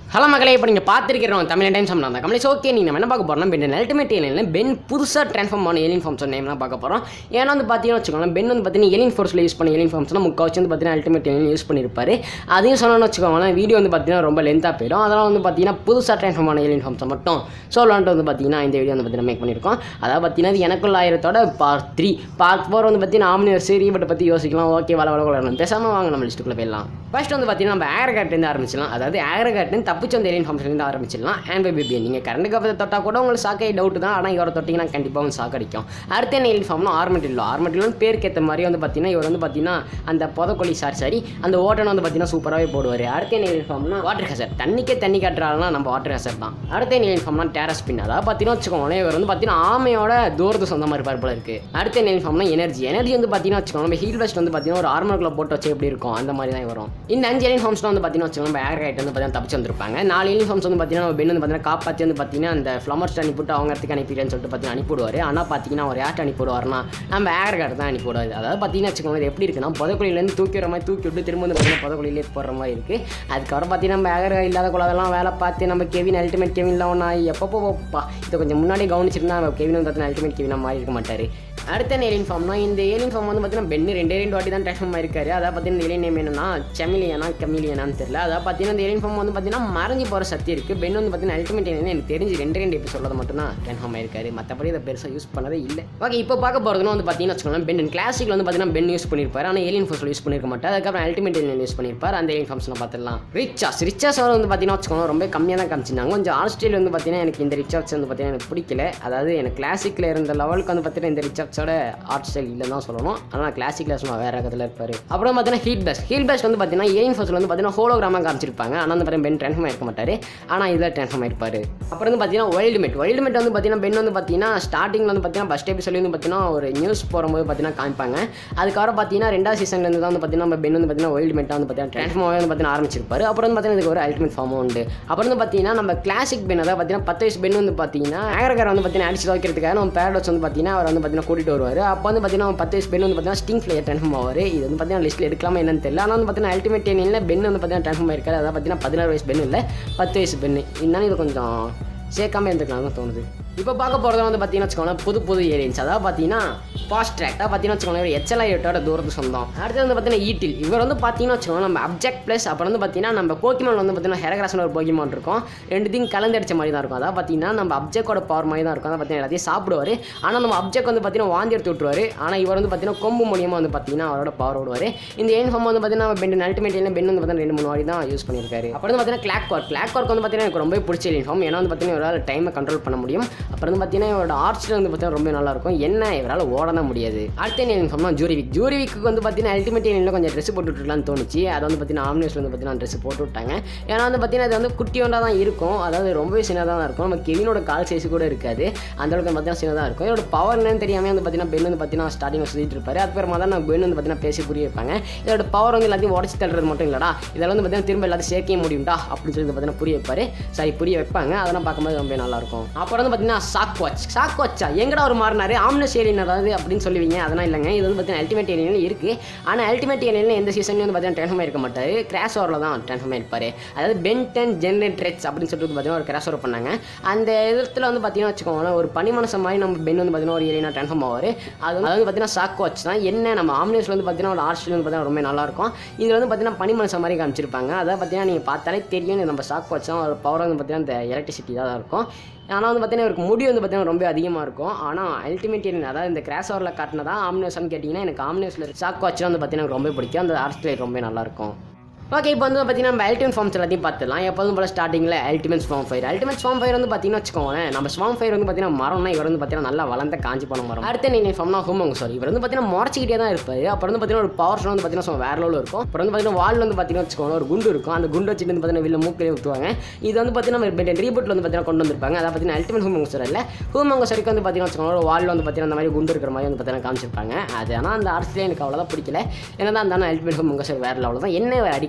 hello மக்களே இப்போ நீங்கள் பார்த்துருக்கிறோம் தமிழ் டைம்ஸ் நான் தான் கமலேஷ் ஓகே நீங்கள் நம்ம என்ன பார்க்க போகிறோம் பென் அல்டிமேட் ஏலியனில் பென் புதுசாக ட்ரான்ஸ்ஃபார்ம் ஆன ஏலியன் ஃபார்ம்ஸ் நேம் தான் பார்க்க போகிறோம் ஏன்னா வந்து பார்த்தீங்கன்னா வச்சுக்கோங்களேன் பென் வந்து பார்த்தீங்கன்னா ஏலியன் ஃபோர்ஸில் யூஸ் பண்ண ஏலியன் ஃபார்ம்ஸ்லாம் முக்கால் வந்து பார்த்தீங்கன்னா அல்டிமேட் ஏலியன் யூஸ் பண்ணியிருப்பாரு அதையும் சொன்னோன்னு வச்சுக்கோங்களேன் வீடியோ வந்து பார்த்தீங்கன்னா ரொம்ப லென்த்தாக போயிடும் அதெல்லாம் வந்து பார்த்தீங்கன்னா புதுசாக ட்ரான்ஸ்ஃபார்ம் ஆன ஏலியன் ஃபார்ம்ஸை மட்டும் சொல்லலான்ட்டு வந்து பார்த்தீங்கன்னா இந்த வீடியோ வந்து பார்த்தீங்கன்னா மேக் பண்ணியிருக்கோம் அதாவது பார்த்தீங்கன்னா இது எனக்குள்ள ஆயிரத்தோட பார்ட் த்ரீ பார்ட் ஃபோர் வந்து பார்த்தீங்கன்னா ஆம்னிவர்ஸ் ரீபட்டை பற்றி யோசிக்கலாம் ஓகே வள வள வளரணும் பேசாமல் வாங்க நம்ம லிஸ்ட்டுக்குள்ளே போயிடலாம் ஃபர்ஸ்ட் வந்து பார்த்தீங்கன்னா நம்ம ஏரகாட்லேருந்து ஆரம்பிச்சிடலாம் அதாவது ஏரகாட்லேருந்து தப்பிச்சு வந்த ஏலியன் ஃபார்ம்ஸ்லேருந்து ஆரம்பிச்சிடலாம் ஆண்ட் பேபி நீங்கள் கரண்ட் கப்பத்தை தொட்டால் கூட உங்களுக்கு சாக்கை டவுட் தான் ஆனால் இவரை தொட்டிங்கன்னா கண்டிப்பாக வந்து சாக்கு அடிக்கும் அடுத்த என்ன ஏலியன் ஃபார்ம்னா ஆர்மெட்டில்லோ ஆர்மெட்டில்லோன்னு பேருக்கு ஏற்ற மாதிரி வந்து பார்த்தீங்கன்னா இவர் வந்து பார்த்தீங்கன்னா அந்த புதக்கொல்லி சாரி சாரி அந்த ஓட்டனை வந்து பார்த்தீங்கன்னா சூப்பராகவே போடுவார் அடுத்த என்ன ஏலியன் ஃபார்ம்னா வாட்டர் ஹசர் தண்ணிக்கே தண்ணி காட்டுறாருன்னா நம்ம வாட்டர் ஹசர் தான் அடுத்த என்ன ஏலியன் ஃபார்ம்னா டேரஸ் பின் அதாவது பார்த்தீங்கன்னா வச்சுக்கோங்களேன் இவர் வந்து பார்த்தீங்கன்னா ஆமையோட தூரத்து சொந்த மாதிரி இருப்பார் போல இருக்கு அடுத்த என்ன ஃபார்ம்னா எனர்ஜி எனர்ஜி வந்து பார்த்தீங்கன்னா வச்சுக்கோங்க நம்ம ஹீல் வெஸ்ட் வந்து பார்த்தீங்கன்னா ஒரு ஆர்மர்க்குள்ள போட்டு வச்சு எப்படி இருக்கும் அந்த மாதிரி தான் வரும் இந்த அஞ்சு ஏலியன் ஃபார்ம்ஸ்லாம் வந்து பார்த்தீங்கன்னா வச்சுக்கோங்க நம்ம ஏர் வந்து பார்த்தீங்கன்னா தப்பிச்சு வந்திருப்பாங்க நாலு ஏலியன் ஃபார்ம்ஸ் வந்து பார்த்தீங்கன்னா நம்ம பெண் வந்து பார்த்தீங்கன்னா காப்பாற்றி வந்து பார்த்தீங்கன்னா அந்த ஃப்ளமர்ஸ் அனுப்பிவிட்டு அவங்க இடத்துக்கு அனுப்பிடுறேன்னு சொல்லிட்டு பார்த்தீங்கன்னா அனுப்பிவிடுவார் ஆனால் பார்த்தீங்கன்னா அவர் யார்ட்டு அனுப்பிவிடுவார்னா நம்ம ஏர் கார்டு தான் அனுப்பிவிடுவார் அதாவது பார்த்தீங்கன்னா வச்சுக்கோங்க இது எப்படி இருக்குன்னா புதக்குழியிலேருந்து தூக்கி வர மாதிரி தூக்கி விட்டு திரும்ப வந்து பார்த்தீங்கன்னா புதக்குழியிலே போடுற மாதிரி இருக்குது அதுக்கப்புறம் பார்த்தீங்கன்னா நம்ம ஏர் இல்லாத குழந்தைலாம் வேலை பார்த்து நம்ம கெவின் அல்டிமேட் கெவின்லாம் ஒன்றா எப்பப்போ போப்பா இதை கொஞ்சம் முன்னாடி கவனிச்சிருந்தா நம்ம கெவின் வந்து பார்த்தீங்கன்னா அல்டிமேட் கெவினாக மாறி இருக்க மாட்டார் அடுத்த ஏலியன் ஃபார்ம்னா இந்த ஏலியன் ஃபார்ம் வந்து பார்த்தீங்கன்னா பென்னு ரெண்டே ரெண்டு வாட்டி தான் ட்ரான்ஸ்ஃபார்ம் ஆயிருக்காரு அதாவது பார்த்தீங்கன்னா ஏலியன் நேம் என்னன்னா செமிலியனா கமிலியனான்னு தெரியல அதாவது பார்த்தீங்கன்னா இந்த ஏலியன் ஃபார்ம் வந்து பார்த்தீங்கன்னா மறைஞ்சு போகிற சக்தி இருக்குது பென் வந்து பார்த்தீங்கன்னா அல்டிமேட் ஏலியன் எனக்கு தெரிஞ்சு ரெண்டு ரெண்டு எபிசோட மட்டும் தான் ட்ரான்ஸ்ஃபார்ம் ஆயிருக்காரு மற்றபடி இதை பெருசாக யூஸ் பண்ணதே இல்லை ஓகே இப்போ பார்க்க போகிறதுனா வந்து பார்த்தீங்கன்னா வச்சுக்கோங்களேன் பென் கிளாசிக்கில் வந்து பார்த்தீங்கன்னா பென் யூஸ் பண்ணியிருப்பார் ஆனால் ஏலியன் ஃபோர்ஸில் யூஸ் பண்ணியிருக்க மாட்டார் அதுக்கப்புறம் அல்டிமேட் ஏலியன் யூஸ் பண்ணியிருப்பார் அந்த ஏலியன் ஃபார்ம்ஸ்லாம் பார்த்துலாம் ரிச்சாஸ் ரிச்சாஸ் வந்து பார்த்தீங்கன்னா வச்சுக்கோங்க ரொம்ப கம்மியாக தான் காமிச்சிருந்தாங்க கொஞ்சம் ஆஸ்திரேலியா வந்து பார்த்தீங்கன்னா எனக்கு இந்த ரிச்சார்ட்ஸ் வந்து பார்த்தீங்கன்னா எனக்கு பிடிக்கல அதாவது எனக்கு கிளாசிக்கில் இருந்த லெவலுக்கு வந்து பார்த்தீங்கன்னா இந்த ரிச்சார்ட்ஸோட ஆர்ட் ஸ்டைல் இல்லைன்னு தான் சொல்லணும் ஆனால் கிளாசிக்கில் சும்மா வேறு ரகத்தில் இருப்பார் அப்புறம் பார்த்தீங்கன்னா ஹீட் பேஸ் ஹீட் பேஸ் வந்து பார்த்தீங்கன்னா ஏயின் ஃபர்ஸ்ட் வந்து பார்த்தீங்கன்னா ஹோலோகிராமாக காமிச்சிருப்பாங்க ஆனால் வந்து பார்த்தீங்கன்னா பென் ட்ரான்ஸ்ஃபார்ம் இருக்க மாட்டார் ஆனால் இதில் ட்ரான்ஸ்ஃபார்ம் ஆயிருப்பார் அப்புறம் வந்து பார்த்தீங்கன்னா வைல்டு மெட் வைல்டு மெட் வந்து பார்த்தீங்கன்னா பென் வந்து பார்த்தீங்கன்னா ஸ்டார்டிங்கில் வந்து பார்த்தீங்கன்னா ஃபஸ்ட் எபிசோட் வந்து பார்த்தீங்கன்னா ஒரு நியூஸ் போகும்போது பார்த்தீங்கன்னா காமிப்பாங்க அதுக்கப்புறம் பார்த்தீங்கன்னா ரெண்டாவது சீசன்லேருந்து தான் வந்து பார்த்தீங்கன்னா நம்ம பென் வந்து பார்த்தீங்கன்னா வைல்டு மெட்டாக வந்து பார்த்தீங்கன்னா ட்ரான்ஸ்ஃபார்ம் வந்து பார்த்தீங்கன்னா ஆரம்பிச்சிருப்பாரு அப்புறம் வந்து பார்த்தீங்கன்னா இதுக்கு ஒரு அல்டிமேட் ஃபார்மும் உண்டு அப்புறம் வந்து பார்த்தீங்கன்னா நம்ம கிளாசிக் பென் அதாவது பார்த்தீங்கன்னா பத்து வயசு பென் வந்து பார்த்தீங்கன்னா ஆகரகார் வந்து பார்த்தீங்கன்னா அடிச்சு துவைக்கிறதுக்காக நம்ம பேரடோஸ் வந்து பார்த்தீங்கன்னா அவர் வந்து பார்த்தீங்கன்னா கூட்டிட்டு வருவார் அப்போ வந்து பார்த்தீங்கன்னா அவன் பத்து வயசு பென் வந்து பார்த்தீங்கன்னா ஸ்டிங் ஃபிளேயர் ட்ரான்ஸ்ஃபார்ம் ஆவார் இது வந்து பார்த்தீங்கன்னா லிஸ்ட்டில் எடுக்கலாமா என்னன்னு தெரியல ஆனால் வந்து பார்த்தீங்கன்னா அல்டிமேட் ஏனியில் பென் வந்து பார்த்தீங்கன்னா ட்ரான்ஸ்ஃபார்ம் ஆயிருக்காரு அதாவது பார்த்தீங்கன்னா பதினாறு வயசு பென் இல்லை பத்து வயசு பென் இருந்தாலும் இது கொஞ்சம் சேர்க்காம இருந்துக்கலாம் தோணுது இப்போ பார்க்க போகிறது வந்து பார்த்தீங்கன்னா வச்சுக்கோங்களேன் புது புது ஏலியன்ஸ் அதாவது பார்த்தீங்கன்னா ஃபாஸ்ட் ட்ராக் அதாவது பார்த்தீங்கன்னா வச்சுக்கோங்களேன் இவர் எச்எல்ஐட்டோட தூரத்து சொந்தம் அடுத்து வந்து பார்த்தீங்கன்னா ஈட்டில் இவர் வந்து பார்த்தீங்கன்னா வச்சுக்கோங்க நம்ம அப்ஜெக்ட் ப்ளஸ் அப்புறம் வந்து பார்த்தீங்கன்னா நம்ம போக்கிமான் வந்து பார்த்தீங்கன்னா ஹெரகிராஸ்னு ஒரு போக்கிமான் இருக்கும் ரெண்டுத்தையும் கலந்தடிச்ச மாதிரி தான் இருக்கும் அதாவது பார்த்தீங்கன்னா நம்ம அப்ஜெக்டோட பவர் மாதிரி தான் இருக்கும் அதாவது பார்த்தீங்கன்னா எல்லாத்தையும் சாப்பிடுவார் ஆனால் நம்ம அப்ஜெக்ட் வந்து பார்த்தீங்கன்னா வாந்தி எடுத்து விட்டுருவாரு ஆனால் இவர் வந்து பார்த்தீங்கன்னா கொம்பு மூலியமாக வந்து பார்த்தீங்கன்னா அவரோட பவர் விடுவார் இந்த ஏன் ஃபார்ம் வந்து பார்த்தீங்கன்னா பென் அல்டிமேட் பென் வந்து பார்த்தீங்கன்னா ரெண்டு மூணு வாடி தான் யூஸ் பண்ணியிருக்காரு அப்புறம் வந்து பார்த்தீங்கன்னா கிளாக் ஒர்க் கிளாக் ஒர்க் வந்து பார்த்தீங்கன்னா எனக்கு ரொம்ப பிடிச்ச யூனிஃபார்ம் ஏன்னா வந்து பார்த்தீங்கன்னா இவரால் டைமை கண்ட்ரோல் பண்ண முடியும் அப்புறம் வந்து பார்த்தீங்கன்னா இவரோட ஆர்ட்ஸில் வந்து பார்த்தீங்கன்னா ரொம்ப நல்லா இருக்கும் என்ன இவரால் ஓட தான் முடியாது அடுத்த யூனிஃபார்ம்னா ஜூரிவிக் ஜூரிவிக்கு வந்து பார்த்தீங்கன்னா அல்டிமேட் யூனியில் கொஞ்சம் ட்ரெஸ் போட்டு விட்டுலான்னு தோணுச்சு அதை வந்து பார்த்தீங்கன்னா ஆம்னியஸில் வந்து பார்த்தீங்கன்னா ட்ரெஸ் போட்டு விட்டாங்க ஏன்னா வந்து பார்த்தீங்கன்னா இது வந்து குட்டியோண்டாக தான் இருக்கும் அதாவது ரொம்பவே சின்னதாக தான் இருக்கும் நம்ம கெவினோட கால் சைஸ் கூட இருக்காது அந்த அளவுக்கு பார்த்தீங்கன்னா சின்னதாக இருக்கும் இதோட பவர் என்னன்னு தெரியாமல் வந்து பார்த்தீங்கன்னா பென் வந்து பார்த்தீங்கன்னா ஸ்டார்டிங் சுற்றிட்டு இருப்பாரு அதுக்கப்புறமா தான் நான் பென் வந்து பார்த்தீங்கன்னா பேசி புரிய வைப்பாங்க இதோட பவர் வந்து எல்லாத்தையும் உடச்சி தள்ளுறது மட்டும் இல்லடா இதெல்லாம் வந்து பார்த்தீங்கன்னா திரும்ப எல்லாத்தையும் சேர்க்க முடியும்டா அப்படின்னு சொல்லி பார்த்தீங்கன்னா புரிய வைப்பாரு சரி புரிய வைப்பாங்க அதெல்லாம் பார்க்கும்போது ரொம்ப நல்லா இருக்கும் அப்புறம் வந்து பார்த்தீங்கன்னா சாக் வாட்ச் சாக் வாட்சா எங்கடா ஒரு மாறினாரு ஆம்னஸ் ஏலியன் அதாவது அப்படின்னு சொல்லுவீங்க அதெல்லாம் இல்லைங்க இது வந்து பார்த்தீங்கன்னா அல்டிமேட் ஏலியன் இருக்குது ஆனால் அல்டிமேட் ஏலியன் எந்த சீசன்லையும் வந்து பார்த்தீங்கன்னா ட்ரான்ஸ்ஃபார்ம் இருக்க மாட்டார் கிராஸ் ஓவரில் தான் ட்ரான்ஸ்ஃபார்ம் இருப்பார் அதாவது பென்டன் ஜென்ரேட் ரெட்ஸ் அப்படின்னு சொல்லிட்டு பார்த்தீங்கன்னா ஒரு கிராஸ் ஓவர் பண்ணாங்க அந்த இடத்துல வந்து பார்த்தீங்கன்னா வச்சுக்கோங்களேன் ஒரு பனிமனசம் மாதிரி நம்ம பென் வந்து பார்த்தீங்கன்னா ஒரு ஏலியனா ட்ரான்ஸ்ஃபார்ம் ஆவார் அது வந்து அதாவது பார்த்தீங்கன்னா சாக் வாட்ச் தான் என்ன நம்ம ஆம்னியஸில் வந்து பார்த்தீங்கன்னா ஒரு ஆர்ட்ஸில் வந்து பார்த்தீங்கன்னா ரொம்ப நல்லா இருக்கும் இதில் வந்து பார்த்தீங்கன்னா பனிமனசம் மாதிரி காமிச்சிருப்பாங்க அதாவது பார்த்தீங்கன்னா நீங்கள் பார்த்தாலே தெரியும் இது நம்ம சாக் வாட்ச் தான் ஒரு பவர் வந்து பார்த்தீங்கன்னா இந்த எலக்ட்ரிசிட்டி தான் இருக்கும் ஆனால் வந்து பார்த்தீங்கன்னா இவருக்கு முடி வந்து பார்த்தீங்கன்னா ரொம்ப அதிகமாக இருக்கும் ஆனால் அல்டிமேட் அதாவது இந்த கிராஸ் ஓவரில் காட்டினதா ஆம்னேஷன் கேட்டிங்கன்னா எனக்கு ஆம்னேஸில் சாக் வாட்ச் வந்து பார்த்தீங்கன்னா எனக்கு ரொம்ப பிடிக்கும் அந்த ஆர்ட் ஸ்டைல் ரொம்ப நல்லாயிருக்கும் ஓகே இப்போ வந்து பார்த்தீங்கன்னா நம்ம அல்டிமேட் ஃபார்ம்ஸ் எல்லாத்தையும் பார்த்துலாம் எப்போதும் போல ஸ்டார்டிங்கில் ultimate swampfire ultimate swampfire வந்து பார்த்தீங்கன்னா வச்சுக்கோங்களேன் நம்ம ஸ்வாம் ஃபயர் வந்து பார்த்தீங்கன்னா மரம்னா இவர் வந்து பார்த்தீங்கன்னா நல்லா வளர்ந்த காஞ்சி போன மரம் அடுத்த நீ ஃபார்ம்னா ஹோமங்க சாரி இவர் வந்து பார்த்தீங்கன்னா முறைச்சிக்கிட்டே தான் இருப்பார் அப்புறம் வந்து பார்த்தீங்கன்னா ஒரு பவர் வந்து பார்த்தீங்கன்னா சும்மா வேற லெவலில் இருக்கும் அப்புறம் வந்து பார்த்தீங்கன்னா வால் வந்து பார்த்தீங்கன்னா வச்சுக்கோங்க ஒரு குண்டு இருக்கும் அந்த குண்டு வச்சுட்டு வந்து பார்த்தீங்கன்னா வெளில மூக்கிலே ஊற்றுவாங்க இது வந்து பார்த்தீங்கன்னா ரீபூட்டில் வந்து பார்த்தீங்கன்னா கொண்டு வந்திருப்பாங்க அதை பார்த்தீங்கன்னா அல்டிமேட் ஹோமங்க சார் இல்லை ஹோமங்க சரிக்கு வந்து பார்த்தீங்கன்னா வச்சுக்கோங்க ஒரு வால் வந்து பார்த்தீங்கன்னா அந்த மாதிரி குண்டு இருக்கிற மாதிரி வந்து பார்த்தீங்கன்னா காமிச்சிருப்பாங்க அது ஆனால் அந்த ஆர்ட்ஸ்லேயே எனக்கு அவ்வளோதான் பிடிக்கல ஏன்னா தான் அந்த அல்டிமேட் ஹோமங்க சார் வேற லெவலில் தான் என்ன இவர் அடிக்கடி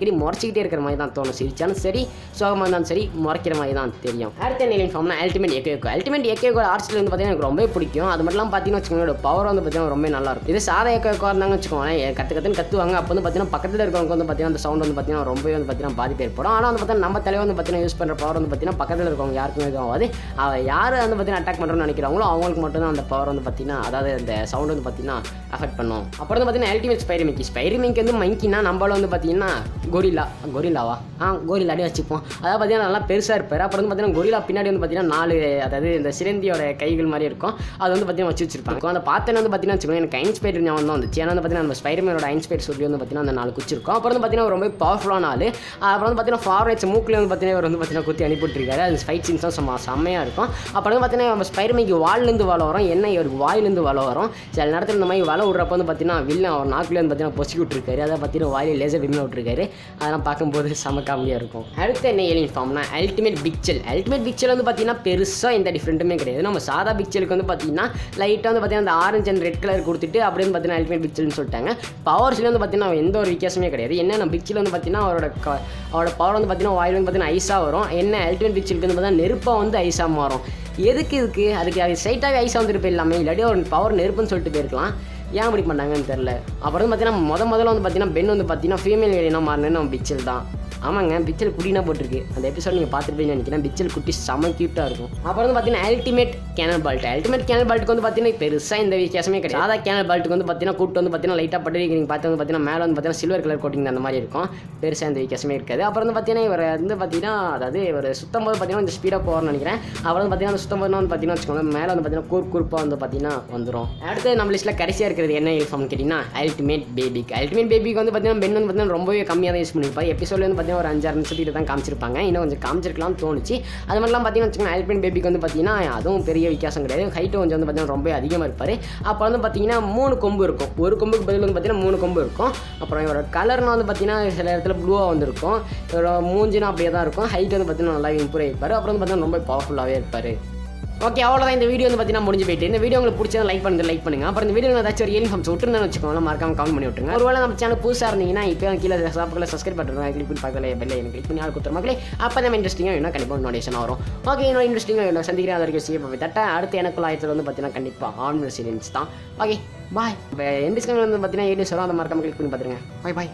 அடிக்கடி முறைச்சிக்கிட்டே இருக்கிற மாதிரி தான் தோணும் சிரிச்சாலும் சரி சோகமாக இருந்தாலும் சரி முறைக்கிற மாதிரி தான் தெரியும் அடுத்த ஏலியன் ஃபார்ம்னா அல்டிமேட் எக்கேகோ அல்டிமேட் எக்கேகோ ஆர்ட்ஸில் வந்து பார்த்தீங்கன்னா எனக்கு ரொம்ப பிடிக்கும் அது மட்டும் இல்லாமல் பார்த்தீங்கன்னா வச்சுக்கோங்க பவர் வந்து பார்த்தீங்கன்னா ரொம்ப நல்லா இருக்கும் இது சாதா எக்கேகோ இருந்தாங்க வச்சுக்கோங்களேன் கற்று கற்றுன்னு கத்துவாங்க அப்போ வந்து பார்த்தீங்கன்னா பக்கத்தில் இருக்கவங்க வந்து பார்த்தீங்கன்னா அந்த சவுண்ட் வந்து பார்த்தீங்கன்னா ரொம்பவே வந்து பார்த்தீங்கன்னா பாதிப்பு ஏற்படும் ஆனால் வந்து பார்த்தீங்கன்னா நம்ம தலைவர் வந்து பார்த்தீங்கன்னா யூஸ் பண்ணுற பவர் வந்து பார்த்தீங்கன்னா பக்கத்தில் இருக்கவங்க யாருக்குமே எதுவும் ஆகாது அவ யார் வந்து பார்த்தீங்கன்னா அட்டாக் பண்ணுறோம்னு நினைக்கிறாங்களோ அவங்களுக்கு மட்டும்தான் அந்த பவர் வந்து பார்த்தீங்கன்னா அதாவது அந்த சவுண்ட் வந்து பார்த்தீங்கன்னா அஃபெக்ட் பண்ணும் அப்புறம் வந்து பார்த்தீங்கன்னா அல்டிமேட் ஸ்பைரமிக்கி ஸ்பைரமிக்கு வந்து மங்கினா நம்மள வந்து பார்த்தீங்கன்னா கொரிலா கொரிலாவா ஆ கொரிலாடே வச்சுப்போம் அதாவது பார்த்தீங்கன்னா நல்லா பெருசாக இருப்பார் அப்புறம் வந்து பார்த்தீங்கன்னா கொரிலா பின்னாடி வந்து பார்த்தீங்கன்னா நாலு அதாவது இந்த சிலந்தியோட கைகள் மாதிரி இருக்கும் அது வந்து பார்த்தீங்கன்னா வச்சு வச்சிருப்பாங்க அந்த பார்த்தேன் வந்து பார்த்தீங்கன்னா வச்சுக்கோங்க எனக்கு ஐன்ஸ்பைர் ஞாபகம் தான் வந்துச்சு ஏன்னா வந்து பார்த்தீங்கன்னா நம்ம ஸ்பைரமேனோட ஐன்ஸ்பைர் சொல்லி வந்து பார்த்தீங்கன்னா அந்த நாலு குச்சி இருக்கும் அப்புறம் வந்து பார்த்தீங்கன்னா ரொம்ப பவர்ஃபுல்லான ஆள் அப்புறம் வந்து பார்த்தீங்கன்னா ஃபாரேட்ஸ் மூக்கில் வந்து பார்த்தீங்கன்னா இவர் வந்து பார்த்தீங்கன்னா குத்தி அனுப்பிட்டுருக்காரு அது ஃபைட் சீன்ஸ் தான் சும்மா செம்மையாக இருக்கும் அப்புறம் வந்து பார்த்தீங்கன்னா நம்ம ஸ்பைரமைக்கு வால்லேருந்து வலை வரும் என்ன இவருக்கு வாயிலேருந்து வலை வரும் சில நேரத்தில் இந்த மாதிரி வலை விட்றப்ப வந்து பார்த்தீங்கன்னா வில்லன் அவர் நாக்கில் வந்து பார்த்தீங்கன்னா பொசுக்கி விட்டுருக்காரு அதை பார்த்தீங்கன்னா வாயில் லேசர் விம்மி விட்டுருக்காரு அதெல்லாம் பார்க்கும்போது செம காமெடியாக இருக்கும் அடுத்து என்ன ஏலியன் ஃபார்ம்னா அல்டிமேட் பிக்சல் அல்டிமேட் பிக்சல் வந்து பார்த்தீங்கன்னா பெருசாக எந்த டிஃப்ரெண்ட்டுமே கிடையாது நம்ம சாதா பிக்சலுக்கு வந்து பார்த்தீங்கன்னா லைட்டாக வந்து பார்த்தீங்கன்னா அந்த ஆரஞ்சு அண்ட் ரெட் கலர் கொடுத்துட்டு அப்படியே வந்து பார்த்தீங்கன்னா அல்டிமேட் பிக்சல்னு சொல்லிட்டாங்க பவர்ஸில் வந்து பார்த்தீங்கன்னா எந்த ஒரு வித்தியாசமே கிடையாது என்ன பிக்சில் வந்து பார்த்தீங்கன்னா அவரோட க- அவரோட பவர் வந்து பார்த்தீங்கன்னா வாயில் வந்து பார்த்தீங்கன்னா ஐஸாக வரும் என்ன அல்டிமேட் பிக்சலுக்கு வந்து பார்த்தீங்கன்னா நெருப்பாக வந்து ஐஸாக மாறும் எதுக்கு இதுக்கு அதுக்கு அது ஸ்ட்ரைட்டாகவே ஐஸாக வந்துட்டு போயிடலாமே இல்லாட்டி ஒரு பவர் நெருப்புன்னு சொல்லிட்டு போயிருக்கலாம் ஏன் அப்படி பண்ணாங்கன்னு தெரில அப்புறம் வந்து பார்த்தீங்கன்னா முத முதல்ல வந்து பார்த்தீங்கன்னா பெண் வந்து பார்த்தீங்கன்னா ஃபீமேல் ஏலியனாக மாறினு நம்ம பிக்சல் தான் ஆமாங்க பிக்சல் குட்டினா போட்டிருக்கு அந்த எபிசோட் நீங்கள் பார்த்துருப்பீங்கன்னு நினைக்கிறேன் பிக்சல் குட்டி செம க்யூட்டாக இருக்கும் அப்புறம் வந்து பார்த்தீங்கன்னா ultimate cannonbolt ultimate cannonbolt பால்ட்டுக்கு வந்து பார்த்தீங்கன்னா பெருசாக இந்த வித்தியாசமே கிடையாது சாதா கேனல் பால்ட்டுக்கு வந்து பார்த்தீங்கன்னா கூட்டு வந்து பார்த்தீங்கன்னா லைட்டாக பட்டு நீங்கள் பார்த்து வந்து பார்த்தீங்கன்னா மேலே வந்து பார்த்தீங்கன்னா சில்வர் கலர் கோட்டிங் அந்த மாதிரி இருக்கும் பெருசாக இந்த வித்தியாசமே இருக்காது அப்புறம் வந்து பார்த்தீங்கன்னா இவர் வந்து பார்த்தீங்கன்னா அதாவது இவர் சுத்தம் போது பார்த்தீங்கன்னா கொஞ்சம் ஸ்பீடாக போகிறோம்னு நினைக்கிறேன் அப்புறம் வந்து பார்த்தீங்கன்னா அந்த சுத்தம் போது வந்து பார்த்தீங்கன்னா வச்சுக்கோங்க மேலே வந்து பார்த்தீங்கன்னா கூர் கூர்ப்பாக வந்து பார்த்தீங்கன்னா வந்துடும் அடுத்து நம்ம லிஸ்ட்டில் கடைசியாக இருக்கிறது என்ன யூனிஃபார்ம் கேட்டிங்கன்னா அல்டிமேட் பேபிக்கு அல்டிமேட் பேபிக்கு வந்து பார்த்தீங்கன்னா பெண் வந்து பார்த்தீங்கன்னா ரொம்பவே கம்மியாக தான் யூஸ் பண்ணியிருப்பார் எபிசோட்ல வந்து பார்த்தீங்கன்னா ஒரு அஞ்சாறு நிமிஷத்துக்கு தான் காமிச்சிருப்பாங்க இன்னும் கொஞ்சம் காமிச்சிருக்கலாம் தோணுச்சு அது மட்டும் பார்த்தீங்கன்னா வச்சுக்கோங்க அல்பின் பேபிக்கு வந்து பார்த்தீங்கன்னா அதுவும் பெரிய வித்தியாசம் கிடையாது ஹைட்டும் கொஞ்சம் வந்து பார்த்தீங்கன்னா ரொம்ப அதிகமாக இருப்பார் அப்போ வந்து பார்த்தீங்கன்னா மூணு கொம்பு இருக்கும் ஒரு கொம்புக்கு பதில் வந்து பார்த்தீங்கன்னா மூணு கொம்பு இருக்கும் அப்புறம் இவரோட கலர்னா வந்து பார்த்தீங்கன்னா சில இடத்துல ப்ளூவாக வந்துருக்கும் இவரோட மூஞ்சினா அப்படியே தான் இருக்கும் ஹைட் வந்து பார்த்தீங்கன்னா நல்லா இம்ப்ரூவ் ஆகிருப்பார் அப்புறம் வந்து பார்த்தீங்கன்னா ரொம்ப பவர்ஃபுல்லாகவே இருப்பார் ஓகே அவ்வளோதான் இந்த வீடியோ வந்து பார்த்தீங்கன்னா முடிஞ்சு போயிட்டு இந்த வீடியோ உங்களுக்கு பிடிச்சா லைக் பண்ணுங்க லைக் பண்ணுங்க அப்புறம் இந்த வீடியோ ஏதாச்சும் ஒரு யூனிஃபார்ம் விட்டுருந்தேன்னு வச்சுக்கோங்க மறக்காம கமெண்ட் பண்ணி விட்டுருங்க ஒருவேளை நம்ம சேனல் புதுசாக இருந்தீங்கன்னா இப்போ கீழே சாப்பிடல சப்ஸ்கிரைப் பண்ணுறேன் கிளிக் பண்ணி பார்க்கல பெல்ல எனக்கு கிளிக் பண்ணி ஆள் கொடுத்துரு மக்களே அப்போ நம்ம இன்ட்ரெஸ்டிங்காக வேணும் கண்டிப்பாக நோட்டிஃபேஷன் வரும் ஓகே இன்னும் இன்ட்ரெஸ்டிங்காக வேணும் சந்திக்கிறேன் அது வரைக்கும் செய்ய தட்ட அடுத்து எனக்கு ஆயிரத்தில் வந்து பார்த்தீங்கன்னா கண்டிப்பாக ஆன்லைன் சீரியன்ஸ் தான் ஓகே பாய் இப்போ எந்த டிஸ்கவுண்ட் வந்து பார்த்தீங்கன்னா ஏடி சொல்லும் அதை மறக்காம கிளிக் பண்ணி பார்த்துருங்க பாய் பாய்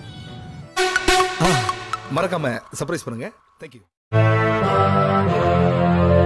மறக்காம சர்ப்ரைஸ் பண்ணுங்க தேங்க்யூ